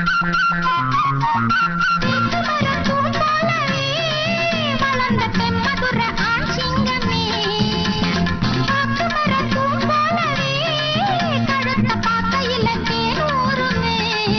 வளர்ந்த தெம்மதுர ஆண் சிங்கமே பாக்குமரத்தும் போலவே கழுத்த பார்க்கையில தேரூருமே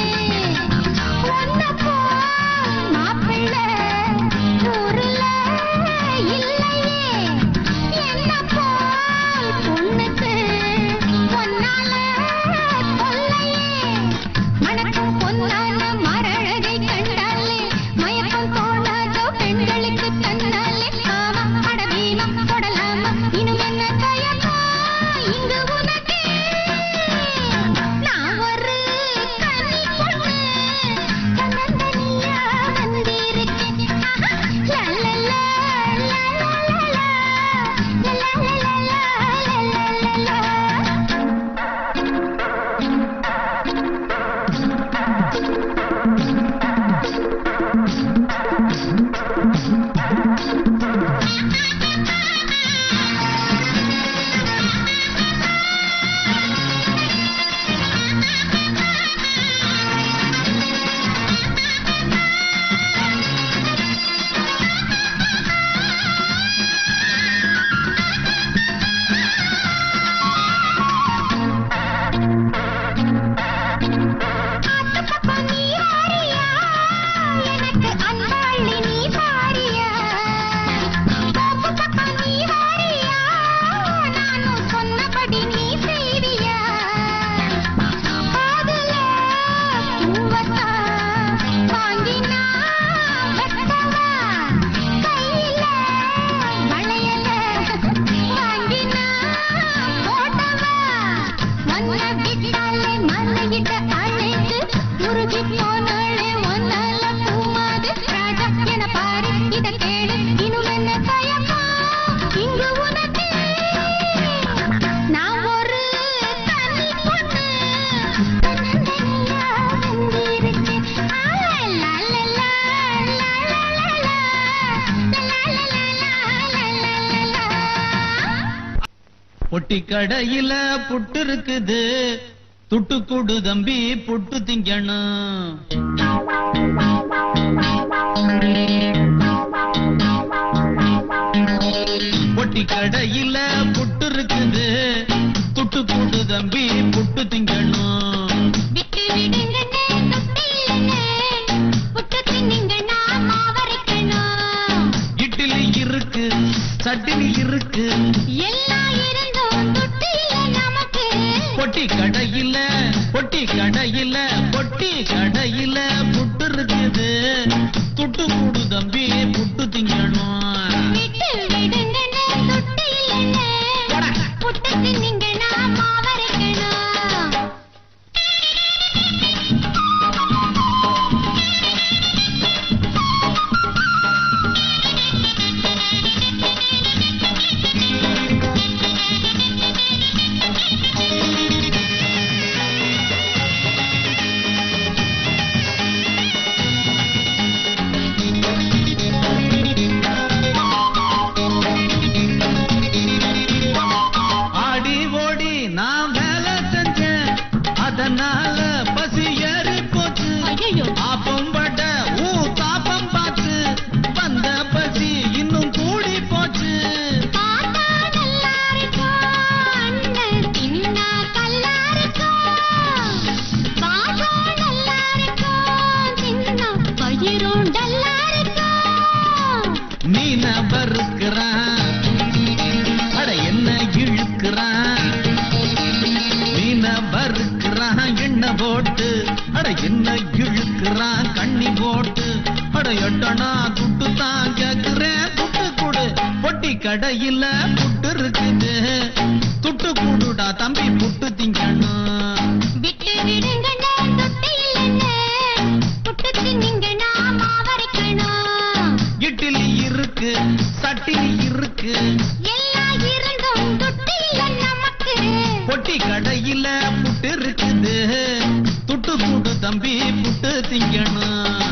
ஒன்ன போல் மாப்பிள்ளை ஊருல இல்லையே என்ன போல் பொண்ணுக்கு பொன்னால கொல்லையே மணக்கும் பொன்னான மரழகை கண்டாலே மயக்கம் தோணாதோ பெண்களுக்கு தன்னாலே ஆமா அடவீனம் தொடலாமா இன்னும் என்ன தயக்கம் இங்கு உனக்கு நான் ஒரு கன்னி பொண்ணு தன்னந்தனியா வந்திருக்கேன் ஆஹா, லா, லா, லா, லா, லா, லா, லா. லா, லா, லா, லா, லா, லா, லா, லா. ஆத்துப்பக்கம் நீ வாரியா எனக்கு அன்பாளி நீ பாரியா தோப்பு பக்கம் நீ வாரியா நானும் சொன்னபடி நீ செய்வியா காதுல பூவத்தா வாங்கினா வெட்டவா கையில வளையல வாங்கினா போட்டவா மன்ன விட்டாலே மலையிட்ட அழைத்து உருகி போனாளே ஒன்னால பூமாது ராஜா என பாரு இத கேளு இன்னும் என்ன தயக்கம் இங்கு உனக்கு நான் ஒரு தனி பொண்ணு தன்னந்தனியா வந்திருக்கேன் ஆ, லா, லா, லா, லா, லா, லா, லா. லா, லா, லா, லா, லா, லா, லா, லா. பொட்டி கடையில புட்டு இருக்குது துட்டு கூடு தம்பி புட்டு திங்கணும் பொட்டி கடையில புட்டு இருக்குது துட்டு கூடு தம்பி புட்டு திங்கணும் விட்டு விடுங்கண்ணே தொட்டிலண்ணே புட்டு தின்னுங்கண்ணா மாவரைக்கணும் இட்லி இருக்கு சட்டினி இருக்கு எல்லாம் இருந்தும் தொட்டில நமக்கு பொட்டி கடையில பொட்டி கடையில பொட்டி கடையில புட்டு இருக்குது துட்டு கூடு தம்பி புட்டு திங்கணும் விட்டு விடுங்கண்ணே தொட்டிலண்ணே புட்டு தின்னுங்கண்ணா மாவரைக்கணும் ஆடி ஓடி நான் வேலை செஞ்சேன் அதனால பசி ஏறி போச்சு ஐயையோ. ஆப்பம் பட ஊ தாப்பம் பார்த்து வந்த பசி இன்னும் கூடி போச்சு பார்த்தா நல்லா இருக்கும் அண்ணன் தின்னா கல்லா இருக்கும் பாகம் நல்லா இருக்கும் தின்னா பயிரும் டல்லா இருக்கும் மீன வறுக்கிறான் அட என்ன இழுக்கிறான் மீன வறுக்கிறான் எண்ணெய் போட்டு அட என்ன இழுக்கிறான் கண்ணி போட்டு அட எட்டனா துட்டு தான் கேக்குறேன் துட்டு கொடு பொட்டி கடையில புட்டு இருக்குது துட்டு கூடுடா தம்பி புட்டு திங்கணும் விட்டு விடுங்கண்ணே தொட்டிலண்ணே புட்டு தின்னுங்கண்ணா மாவரைக்கணும் இட்லி இருக்கு சட்டினி இருக்கு எல்லாம் இருந்தும் தொட்டில நமக்கு பொட்டி கடையில புட்டு இருக்குது துட்டு கூடு தம்பி புட்டு திங்கணும்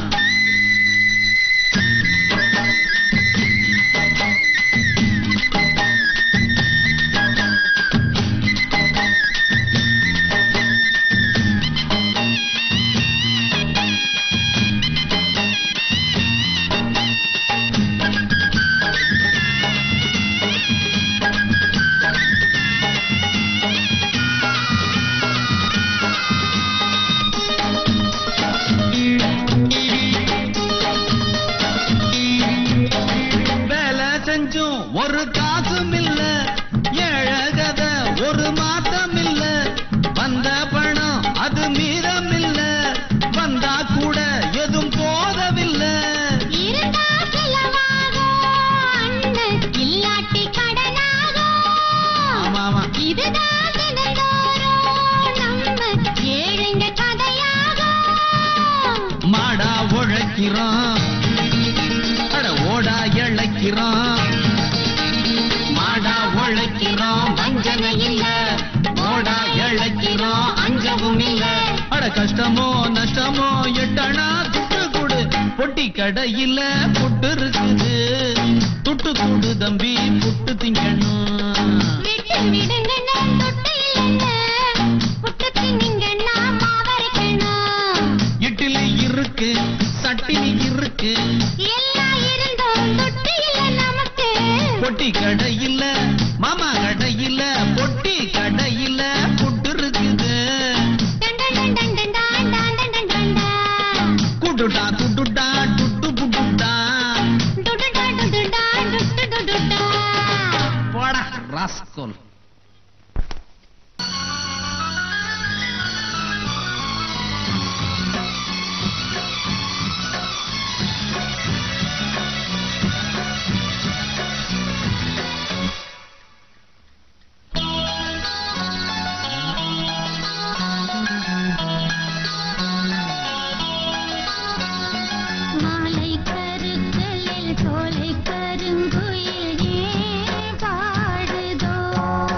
இழைக்கிறான் அட ஓடா இழைக்கிறான் மாடா உழைக்கிறான் வஞ்சனை இல்ல ஓடா இழைக்கிறான் அஞ்சவும் இல்ல அட கஷ்டமோ நஷ்டமோ எட்டனா துட்டு கொடு பொட்டி கடையில புட்டு இருக்குது துட்டு கொடு தம்பி புட்டு திங்கணும் விட்டு விடுங்கண்ணா தொட்டு இல்லைங்க புட்டு தின்னுங்கண்ணா மாவரைக்கணும் இட்லி இருக்கு சட்டினி இருக்கு எல்லாம் இருந்தோம் தொட்டு இல்ல நமக்கு பொட்டி கடையில மாமா கடையில பொட்டி கடையில புட்டு இருக்குது டன் டன் டன் டன் டன் டான் டான் டன் டன் டன் டான். குடுடா குடுடா டுட்டு புட்டுடா டுடுடா டுடுடா டுட்டு டுடுடா. போடா ராஸ்கோல் மாலை கருக்களில் சோலை கருங்குயில் ஏன் பாடுதோ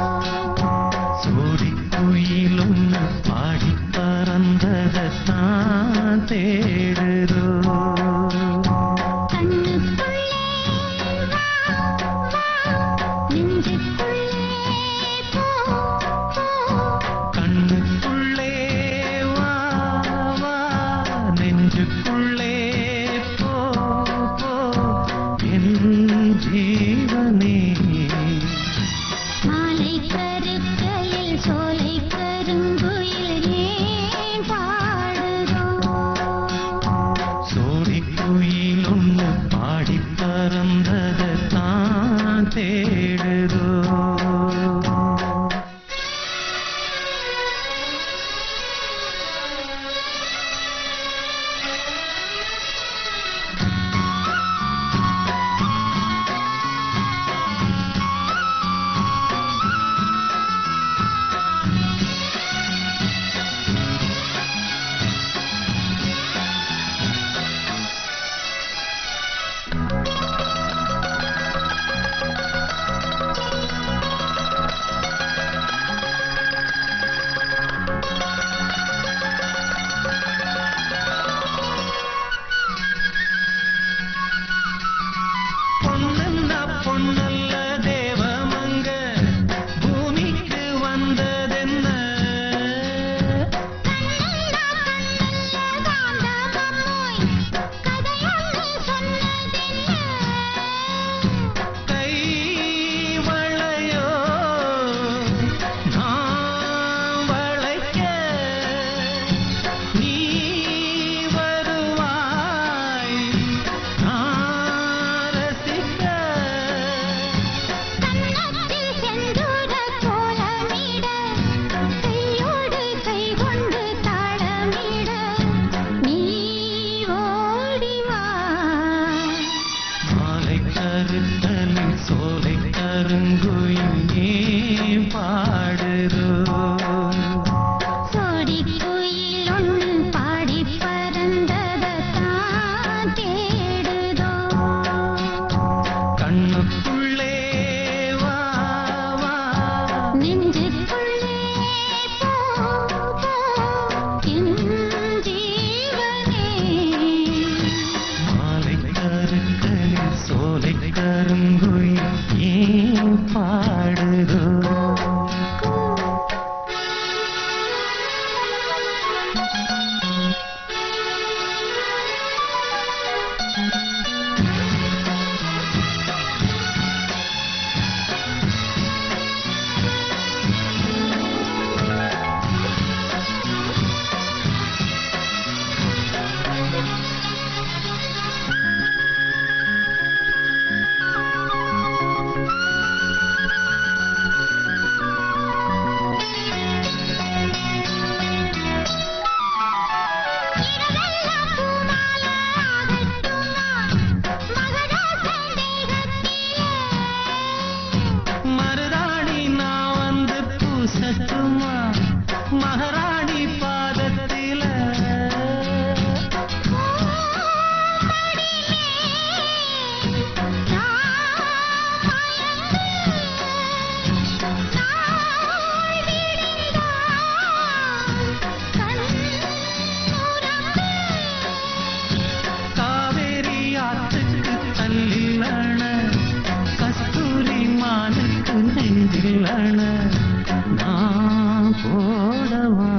நெஞ்சில் அண நான் போடவா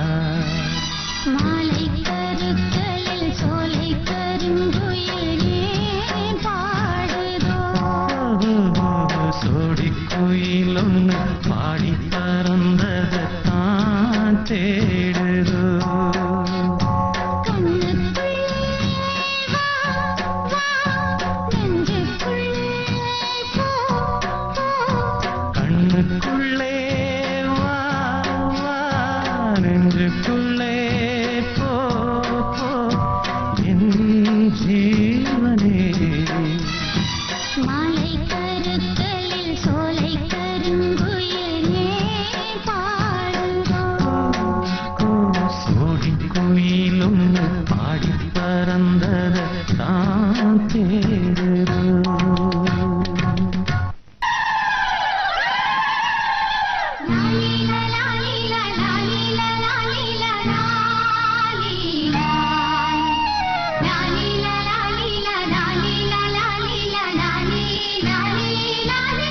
மாலை கருக்களில் சோலை கருங்குயில் ஏன் பாடுதோ சோடி குயிலொன்னு பாடி பறந்தது தான் தேடுதோ கண்ணுக்குள்ளே வா வா நெஞ்சுக்குள்ளே போ போ கண்ணுக்குள்ளே வா வா நெஞ்சுக்குள்ளே போ போ என் ஜீவனே மாலை கருக்களில் சோலை கருங்குயில் ஏன் பாடுதோ சோடி குயிலும் பாடி பறந்தத தான் தேடுதோ லாலீலா லாலீலா லாலீலா லாலீலா லாலீலா லாலீலா லாலீலா லாலீலா லாலீலா லாலீலா லாலீலா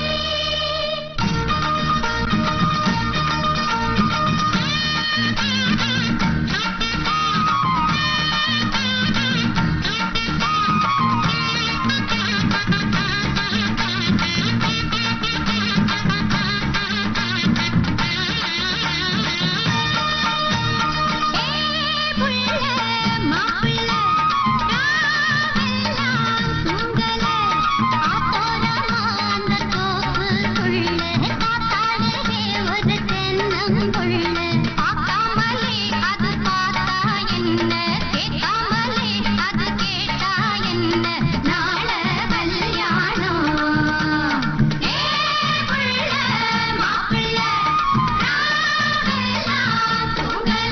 புள்ள மாப்பிள்ள ராவெல்லாம் தூங்கல ஆத்தோரமா அந்த தோப்புக்குள்ள காத்தாடுவே ஒரு தென்னங்குள்ள பார்க்காமலே அது பார்த்தா என்ன கேட்காமலே அது கேட்டா என்ன நாள கல்யாணம் ஏ புள்ள மாப்பிள்ள ராவெல்லாம் தூங்கல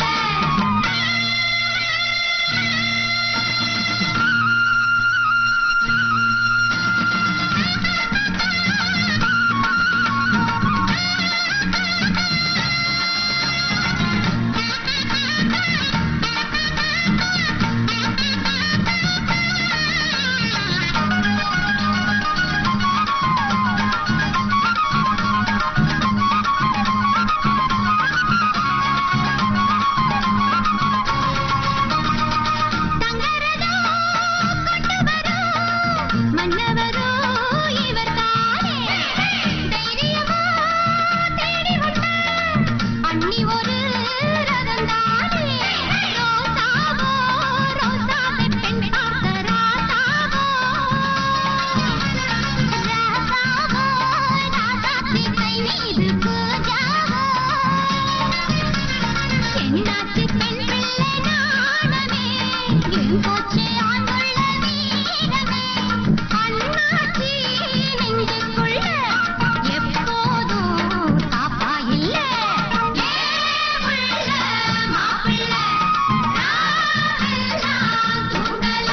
தங்கரதோ கொண்டவரோ மன்னவரோ இவர் தானே தைரியமோ தேடி வந்த அண்ணி ஒரு ரதம் தானே ரோசாவோ ரோசாவை பெண் பார்த்த ராசாவோ ராசாவோ ராசாத்தி கை மீது பூஜாவோ என்னாச்சு பெண் பிள்ளை நாணமே என் போச்சு ஆண்குள்ள வீரமே அண்ணாச்சி நெஞ்சுக்குள்ள எப்போதும் தாப்பா இல்ல ஏ புள்ள மாப்பிள்ள ராவெல்லாம் தூங்கல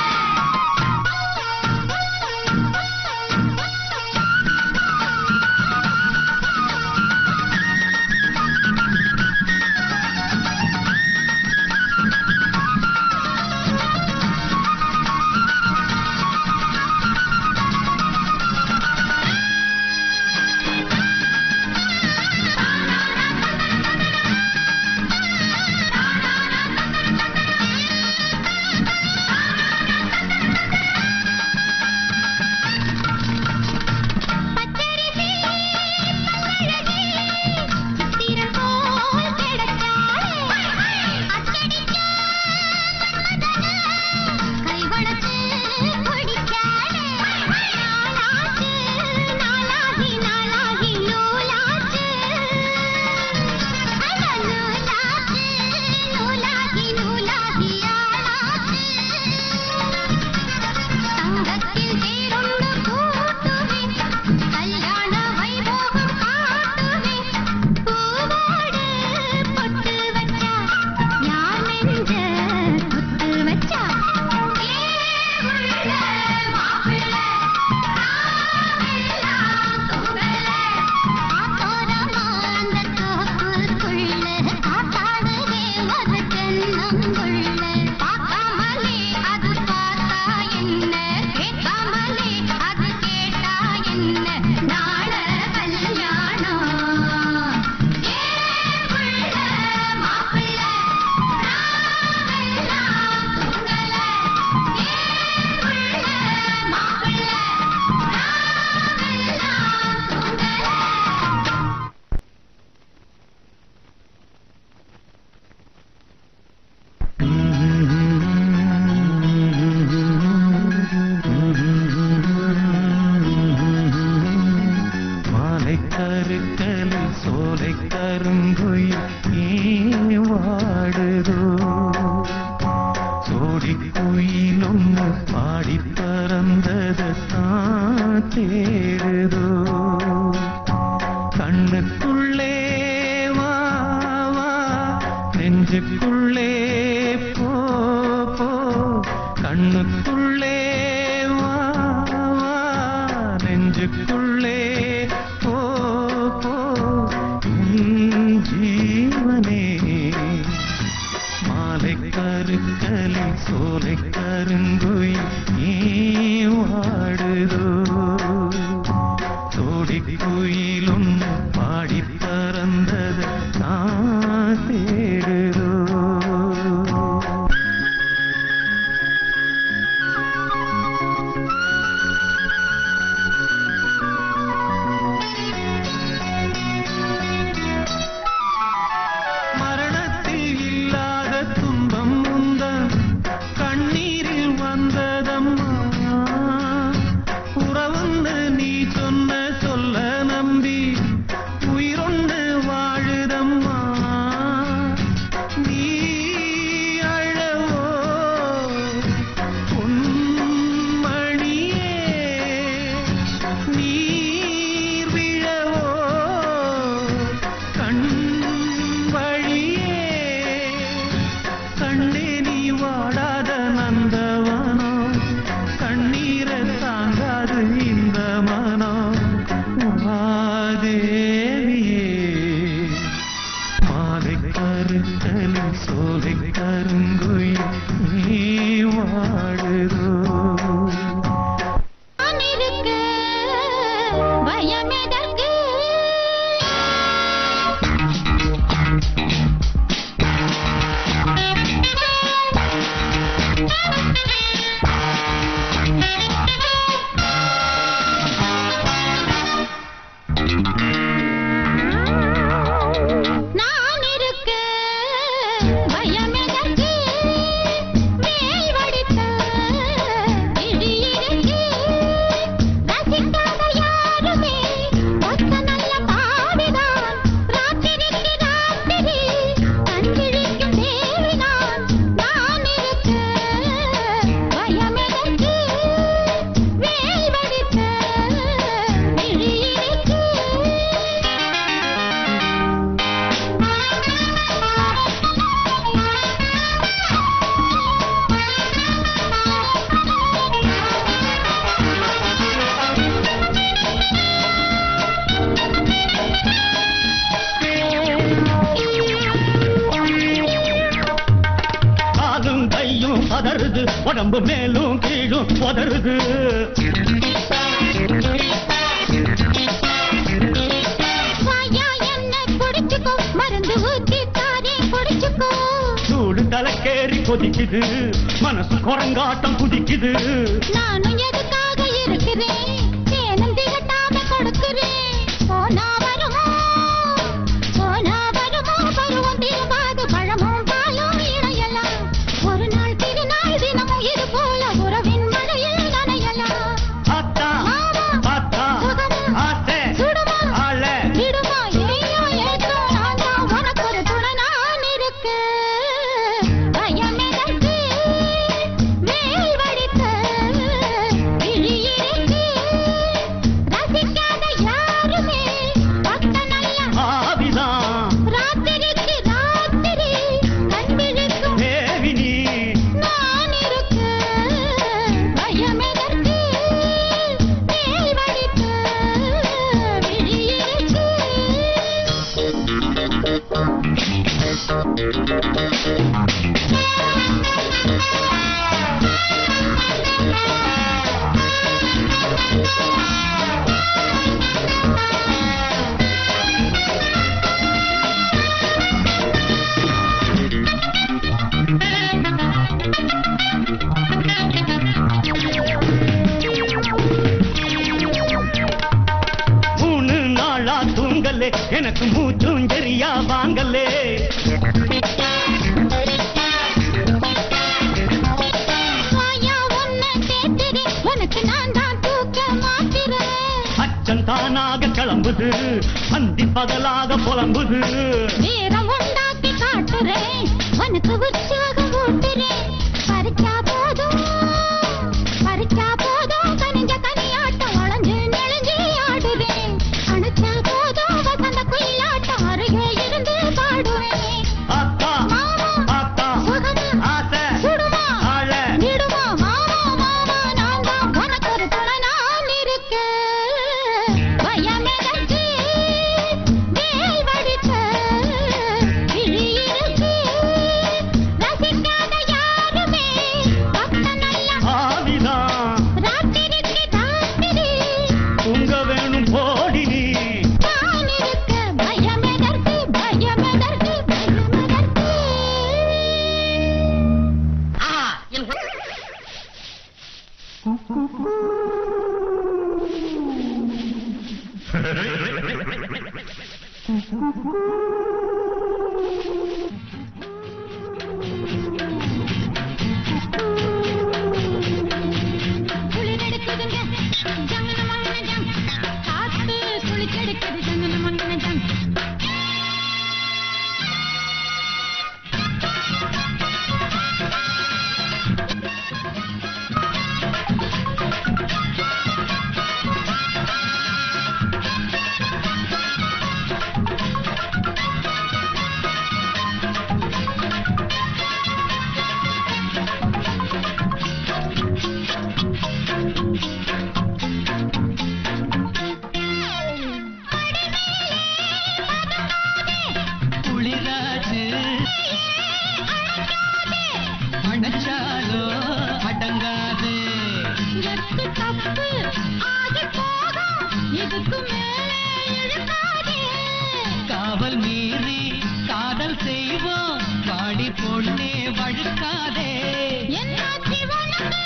குயில் ஒன்று பாடி பறந்தது தான் தேடுதோ கண்ணுக்குள்ளே வா வா நெஞ்சுக்குள்ளே போ போ கண்ணுக்குள்ளே வா வா நெஞ்சுக்குள்ளே போ போ என் ஜீவனே மாலை கருக்கலில் சோலை கருங்குயில் நீ வாடுதோ சோடி குயிலும் பாடி பறந்தது நான் தேடுதோ மரணத்தில் இல்லாத துன்பம் உந்தன் கண்ணீரில் வந்ததம்மா உறவுன்னு நீ சொன்ன சொல்ல நம்பி உயிரொன்று வாழுதம்மா நீ அழவோ பொன்மணியே நீர் விழவோ கண் வழியே கண்ணே நீ வாடாத நந்தவனோ கண்ணீரை தாங்காது இந்த மனோ மாதேவியே மாலை கருத்தலில் சோலை கருங்குயில் நீ வாடுதோ நான் இருக்க பயம் எதற்கு நான் இருக்க பயம் எதற்கு மேல் வடித்த விழி இருக்கு ரசிக்காத யாருமே ஒத்த நல்ல பாவிதான் ராத்திரிக்கு ராத்திரி கண்விழிக்கும் தேவிதான் நான் இருக்க பயம் எதற்கு மேல் வடித்த விழி இருக்கு காலும் கையும் பதறுது உடம்பு மேலும் கீழும் பதறுது வாயா என்ன குடிச்சுக்கோ மருந்து ஊத்தி தாரே குடிச்சுக்கோ சூடு தலைக்கேறி கொதிக்குது மனசு குரங்காட்டம் குதிக்குது நானும் எதுக்காக இருக்கிறேன் தேனும் திகட்டாம கொடுக்கிறேன் போனா வருமோ போனா வருமோ பருவம் திரும்பாது பழமும் பாலும் இணையலாம் ஒரு நாள் திருநாள் தினமும் இது போல உறவின் மழையில் நனையலாம் ஆத்தா மாமா, ஆத்தா சுகமா, ஆத்தே சுடுமா, ஆள விடுமா ஏயோ ஏதோ நான் தான் உனக்கு ஒரு துணை நான் இருக்க பயம் எதற்கு வேல் வடித்த விழி இருக்கு ரசிக்காத யாருமே பக்க நல்ல ஆவிதான் ராத்திரிக்கு ராத்திரி கண் விழிக்கும் தேவினி நான் இருக்க பயம் எதற்கு வேல் வடித்த விழி இருக்கு மூணு நாளா தூங்கலே எனக்கு மூச்சும் சரியா வாங்கலே வாயா உன்னை கேட்கிறேன் உனக்கு நான் தான் தூக்க மாத்திரேன் அச்சம் தானாக கிளம்புது அந்தி பகலாக புலம்புது நேரம் உண்டாக்கி காட்டுறேன் உனக்கு உற்சாகம் ஊட்டுறேன் பறிக்காத குளிரெடுக்குதுங்க ஜங்கன மங்கன ஜங் காத்து குளிச்செடுக்குது ஜங்கன மங்கன ஜங் குளிராச்சு அணைச்சாலோ அடங்காது எட்டு தப்பு ஆகி போகும் இதுக்கு மேலே இழுக்காதே காவல் மீறி காதல் செய்வோம் பாடி பொண்ணே வழுக்காதே என்னாச்சி உனக்கு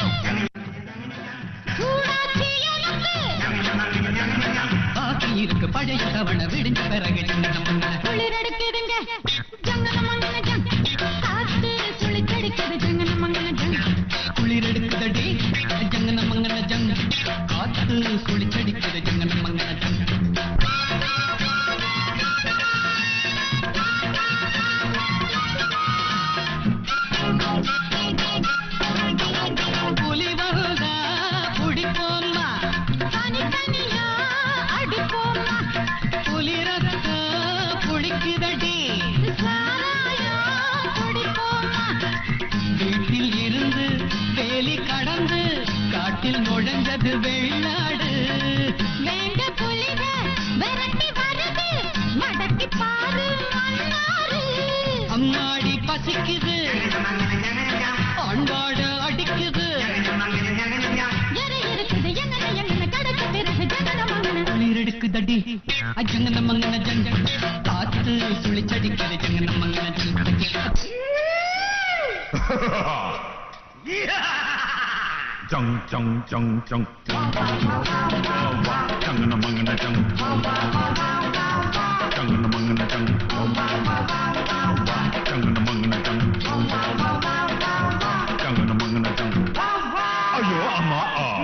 சூடாச்சி எனக்கு பாக்கி இருக்கு பழைய தவண விடிஞ்ச பிறகு சின்ன முன்ன குளிரெடுக்குதுங்க ஜங்கன மங்கன ஜங் காத்து சுழிச்செடுக்குது ஜங்கன மங்கன ஜங் குளிரெடுக்குதடி ஜங்கன மங்கன ஜங் காத்து சுழிச்சடிக்குது ஜங்கன மங்கன ஜங் புலி வருதா பிடிப்போம்மா தனித்தனியா அடிப்போமா புலி ரத்த புடிக்குதடி சாராயா குடிப்போமா வீட்டில் இருந்து வேலி கடந்து காட்டில் நுழைஞ்சது வெள்ளாடு வேங்க புலிக விரட்டி வருது மடக்கி பாரு மன்னாரு அம்மாடி பசிக்குது அன்பாடு அடிக்குது எரை இருக்குது எங்கன எங்கன கடக்க பிறகு ஜங்கன மங்கன குளிரெடுக்குதடி அஜங்கன மங்கன ஜங்க காத்து சுழிச்சடிக்குது ஜங்கன மங்கன ஜங்க Jung jung jung jung. Jung na mang na jung. Jung na mang na jung. Jung na mang na jung. Jung na mang na jung. Ayo amma ah.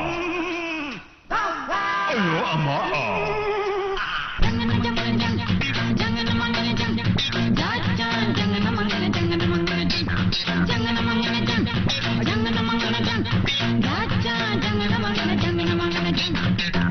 Ayo amma ah. ஜங்கன ஜங்கன ஜங் ஜங்கன மங்கன ஜங் ஜாச்சா ஜங்கன மங்கன ஜங்கன மங்கன ஜங் ஜங்கன மங்கன ஜங் ஜங்கன மங்கன ஜங் ஜாச்சா ஜங்கன மங்கன ஜங்கன மங்கன ஜங்